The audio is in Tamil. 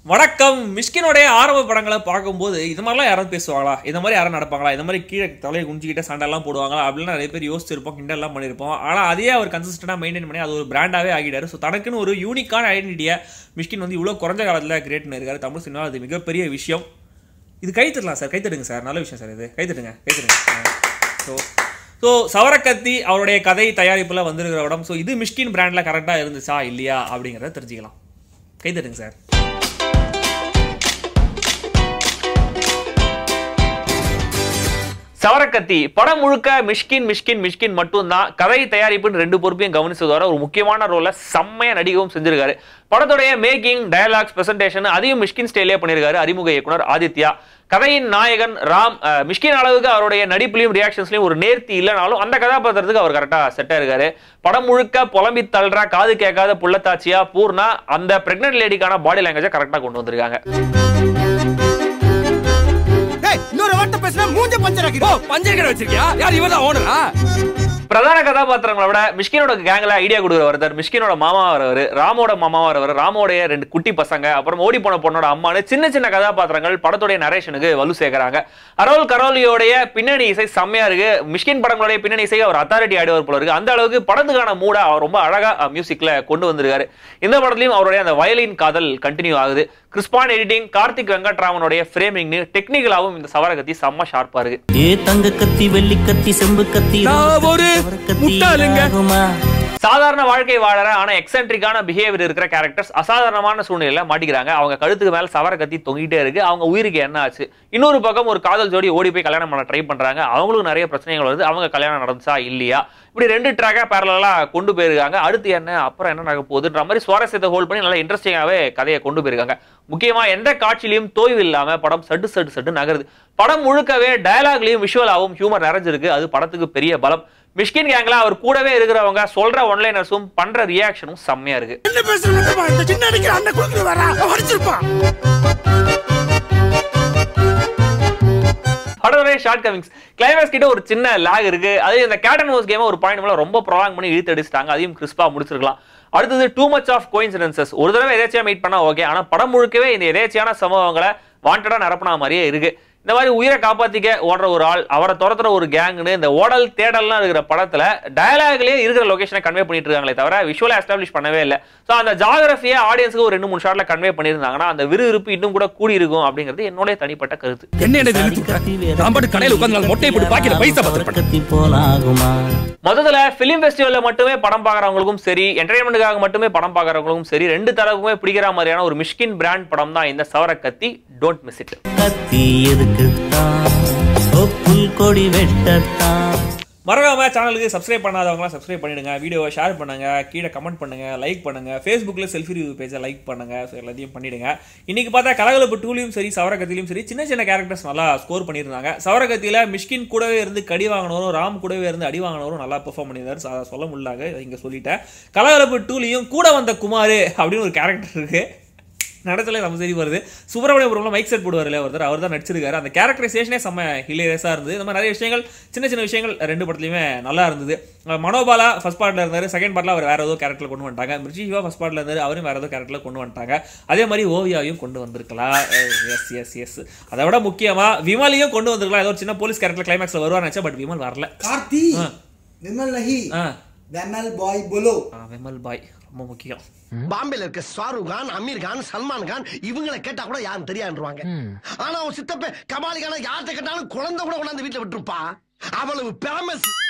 வணக்கம் மிஷ்கினுடைய ஆரம்ப படங்களை பார்க்கும்போது இது மாதிரிலாம் யாராவது பேசுவாங்களா இந்த மாதிரி யாரும் நடப்பாங்களா இந்த மாதிரி கீழே தலையை குஞ்சிக்கிட்ட சண்டைலாம் போடுவாங்களா அப்படின்னு நிறைய பேர் யோசிச்சிருப்போம் கிண்டல்லாம் பண்ணியிருப்போம் ஆனால் அதே அவர் கன்சிஸ்டண்டாக மெயின்டைன் பண்ணி அது ஒரு பிராண்டாகவே ஆகிட்டாரு ஸோ தனக்குன்னு ஒரு யூனிக்கான ஐடென்டிட்டியை மிஷ்கின் வந்து இவ்வளோ குறைஞ்ச காலத்தில் கிரியேட் பண்ணியிருக்காரு தமிழ் சினிமா அது மிகப்பெரிய விஷயம் இது கை தட்டலாம் சார் கை தட்டுங்க சார் நல்ல விஷயம் சார் இது கை தட்டுங்க கை தட்டுங்க ஸோ ஸோ சவரக்கத்தி அவருடைய கதை தயாரிப்பில் வந்திருக்கிற படம் ஸோ இது மிஷ்கின் பிராண்டில் கரெக்டாக இருந்துச்சா இல்லையா அப்படிங்கிறத தெரிஞ்சுக்கலாம் கை தட்டுங்க சார் சவரக்கத்தி படம் முழுக்க மிஷ்கின் மிஷ்கின் மிஷ்கின் மட்டும்தான் கதை தயாரிப்புன்னு ரெண்டு பொறுப்பையும் கவனிச்சது வர ஒரு முக்கியமான ரோலை செம்மையா நடிக்கவும் செஞ்சிருக்காரு படத்துடைய மேக்கிங் டயலாக்ஸ் பிரசன்டேஷன் அதையும் மிஷ்கின் ஸ்டைலே பண்ணியிருக்காரு அறிமுக இயக்குனர் ஆதித்யா கதையின் நாயகன் ராம் அஹ், மிஷ்கின் அளவுக்கு அவருடைய நடிப்புலையும் ரியாக்ஷன்ஸ்லையும் ஒரு நேர்த்தி இல்லைனாலும் அந்த கதாபாத்திரத்துக்கு அவர் கரெக்டாக செட்டாக இருக்காரு படம் முழுக்க புலம்பி தள்ளுற காது கேட்காத புள்ளத்தாச்சியா பூர்ணா அந்த பிரெக்னென்ட் லேடிக்கான பாடி லாங்குவேஜை கரெக்டாக கொண்டு வந்திருக்காங்க டேய் இன்னொரு வார்த்தை பேசினா மூஞ்ச பஞ்சர் ஆக்கி ஓ பஞ்சர் கடை வச்சிருக்கியா யார் இவன் தான் ஓனரா பிரதான கதாபாத்திரங்களை விட மிஷ்கினோட கேங்ல ஐடியா கொடுக்குற ஒருத்தர் மிஷ்கினோட மாமா வரவர் ராமோட மாமா வரவர் ராமோடைய ரெண்டு குட்டி பசங்க அப்புறம் ஓடி போன பொண்ணோட அம்மானு சின்ன சின்ன கதாபாத்திரங்கள் படத்துடைய நரேஷனுக்கு வலு சேர்க்கறாங்க அரோல் கரோலியோடைய பின்னணி இசை செம்மையா இருக்கு மிஷ்கின் படங்களுடைய பின்னணி இசை அவர் அத்தாரிட்டி ஆடுவார் போல இருக்கு அந்த அளவுக்கு படத்துக்கான மூட அவர் ரொம்ப அழகா மியூசிக்ல கொண்டு வந்திருக்காரு இந்த படத்துலயும் அவருடைய அந்த வயலின் காதல் கண்டினியூ ஆகுது கிறிஸ்பான் எடிட்டிங் கார்த்திக் வெங்கட்ராமனுடைய ஃப்ரேமிங் டெக்னிக்கலாவும் இந்த சவரகத்தி செம்ம ஷார்ப்பா இருக்கு ஏ தங்க கத்தி வெள்ளி கத்தி செம்பு கத்தி நான் ஒரு முட்டாளுங்க. ஆகுமா சாதாரண வாழ்க்கை வாழற ஆனா எக்ஸென்ட்ரிக்கான பிஹேவியர் இருக்கிற கேரக்டர்ஸ் அசாதாரணமான சூழ்நிலையில மாட்டிக்கிறாங்க அவங்க கழுத்துக்கு மேல சவர கத்தி தொங்கிட்டே இருக்கு அவங்க உயிருக்கு என்ன ஆச்சு இன்னொரு பக்கம் ஒரு காதல் ஜோடி ஓடி போய் கல்யாணம் பண்ண ட்ரை பண்றாங்க அவங்களுக்கும் நிறைய பிரச்சனைகள் வருது அவங்க கல்யாணம் நடந்துச்சா இல்லையா இப்படி ரெண்டு ட்ராக்கா பேரலா கொண்டு போயிருக்காங்க அடுத்து என்ன அப்புறம் என்ன நடக்க போகுதுன்ற மாதிரி சுவாரஸ்யத்தை ஹோல்ட் பண்ணி நல்லா இன்ட்ரெஸ்டிங்காவே கதையை கொண்டு போயிருக்காங்க முக்கியமா எந்த காட்சியிலையும் தோய்வு இல்லாம படம் சட்டு சட்டு சட்டு நகருது படம் முழுக்கவே டயலாக்லயும் விஷுவலாகவும் ஹியூமர் நிறைஞ்சிருக்கு அது படத்துக்கு பெரிய பலம் மிஷ்கின் கேங்ல அவர் கூடவே இருக்கிறவங்க சொல்ற ஒன்லைனர்ஸும் பண்ற ரியாக்ஷனும் செம்மையா இருக்கு என்ன பேசுறா இந்த சின்ன அடிக்கிற அண்ணன் குடுக்குற வரா அடிச்சிருப்பான் படத்துடைய ஷார்ட் கமிங்ஸ் கிளைமேக்ஸ் கிட்ட ஒரு சின்ன லேக் இருக்கு அதே இந்த கேட்டன் ஹவுஸ் கேம் ஒரு பாயிண்ட் மேல ரொம்ப ப்ரொலாங் பண்ணி இழுத்து அடிச்சிட்டாங்க அதையும் கிறிஸ்பா முடிச்சிருக்கலாம் அடுத்தது டூ மச் ஆஃப் கோயின்சிடன்சஸ் ஒரு தடவை எதேச்சியா மீட் பண்ணா ஓகே ஆனா படம் முழுக்கவே இந்த எதேச்சியான சம்பவங்களை வாண்டடா நிரப்பின மாதிரியே இருக்கு இந்த மாதிரி உயிரை காப்பாத்திக்க ஓடுற ஒரு ஆள் அவரை துரத்துற ஒரு கேங்னு இந்த ஓடல் தேடல்லாம் இருக்கிற படத்துல டயலாக்லயே இருக்கிற லொகேஷனை கன்வே பண்ணிட்டு இருக்காங்களே தவிர விஷுவலா எஸ்டாப்ளிஷ் பண்ணவே இல்லை ஸோ அந்த ஜாகிரபியை ஆடியன்ஸுக்கு ஒரு ரெண்டு மூணு ஷாட்ல கன்வே பண்ணியிருந்தாங்கன்னா அந்த விறுவிறுப்பு இன்னும் கூட கூடி இருக்கும் அப்படிங்கிறது என்னுடைய தனிப்பட்ட கருத்து என்ன என்ன நிறுத்தி நான் பாட்டு கடையில உட்கார்ந்து மொட்டையை போட்டு பாக்கெட்ல பைசா பார்த்துருப்பேன் கத்தி போலாகுமா மொத்தத்துல பிலிம் ஃபெஸ்டிவல்ல மட்டுமே படம் பார்க்கறவங்களுக்கும் சரி என்டர்டைன்மெண்ட்டுக்காக மட்டுமே படம் பார்க்கறவங்களுக்கும் சரி ரெண்டு தரப்புமே பிடிக்கிற மாதிரியான ஒரு மிஷ்கின் பிராண்ட் படம் தான் இந்த சவரக்கத்தி டோன்ட் மிஸ் இட் கத்தி எதுக்குத்தான் ஓ புல் கொடி வெட்டத்தான் மறக்காம சேனலுக்கு சப்ஸ்கிரைப் பண்ணாதவங்களாம் சப்ஸ்கிரைப் பண்ணிடுங்க வீடியோவை ஷேர் பண்ணுங்க கீழே கமெண்ட் பண்ணுங்க லைக் பண்ணுங்க ஃபேஸ்புக்கில் செல்ஃபி ரிவ்யூ பேஜை லைக் பண்ணுங்க ஸோ எல்லாத்தையும் பண்ணிடுங்க இன்னைக்கு பார்த்தா கலகலப்பு டூலையும் சரி சவரகத்திலையும் சரி சின்ன சின்ன கேரக்டர்ஸ் நல்லா ஸ்கோர் பண்ணியிருந்தாங்க சவரகத்தியில் மிஷ்கின் கூடவே இருந்து கடி வாங்கினவரும் ராம் கூடவே இருந்து அடி வாங்கினவரும் நல்லா பெர்ஃபார்ம் பண்ணியிருந்தாரு So, அதை சொல்ல முடியலாங்க இங்கே சொல்லிட்டேன் கலகலப்பு டூலையும் கூட வந்த குமார் அப்படின்னு ஒரு கேரக்டர் இருக்கு நடத்துல நம்ம சரி வருது சுப்பிரமணியபுரம்ல மைக் செட் போடுவார்ல ஒருத்தர் அவர் தான் நடிச்சிருக்காரு அந்த கேரக்டரைசேஷனே செம்ம ஹிலேரியஸாக இருந்தது இந்த மாதிரி நிறைய விஷயங்கள் சின்ன சின்ன விஷயங்கள் ரெண்டு படத்துலையுமே நல்லா இருந்தது அஹ் மனோபாலா ஃபர்ஸ்ட் பார்ட்ல இருந்தாரு செகண்ட் பார்ட்ல அவர் வேற ஏதோ கேரக்டர் கொண்டு வந்துட்டாங்க மிர்ச்சி சிவா ஃபர்ஸ்ட் பார்ட்ல இருந்தாரு அவரும் வேற ஏதோ கேரக்டர்ல கொண்டு வந்துட்டாங்க அதே மாதிரி ஓவியாவையும் கொண்டு வந்திருக்கலாம் எஸ் எஸ் எஸ் அதை விட முக்கியமா விமலையும் கொண்டு வந்திருக்கலாம் ஏதோ ஒரு சின்ன போலீஸ் கேரக்டர் கிளைமேக்ஸ்ல வருவான்னு நினைச்சா பட் விமல் வரல कार्ती हाँ। विमल नहीं ஆ विमल बॉय बोलो ஆ, விமல் பாய் ரொம்ப முக்கியம் பாம்பேல இருக்க ஷாருக் கான் அமீர் கான் சல்மான் கான் இவங்களை கேட்டா கூட யாரும் தெரியாதுவாங்க ஆனா அவன் சித்தப்ப கபாலி கான யார்கிட்ட கேட்டாலும் குழந்தை கூட கொண்டாந்து வீட்டுல விட்டுருப்பா அவ்வளவு ஃபேமஸ்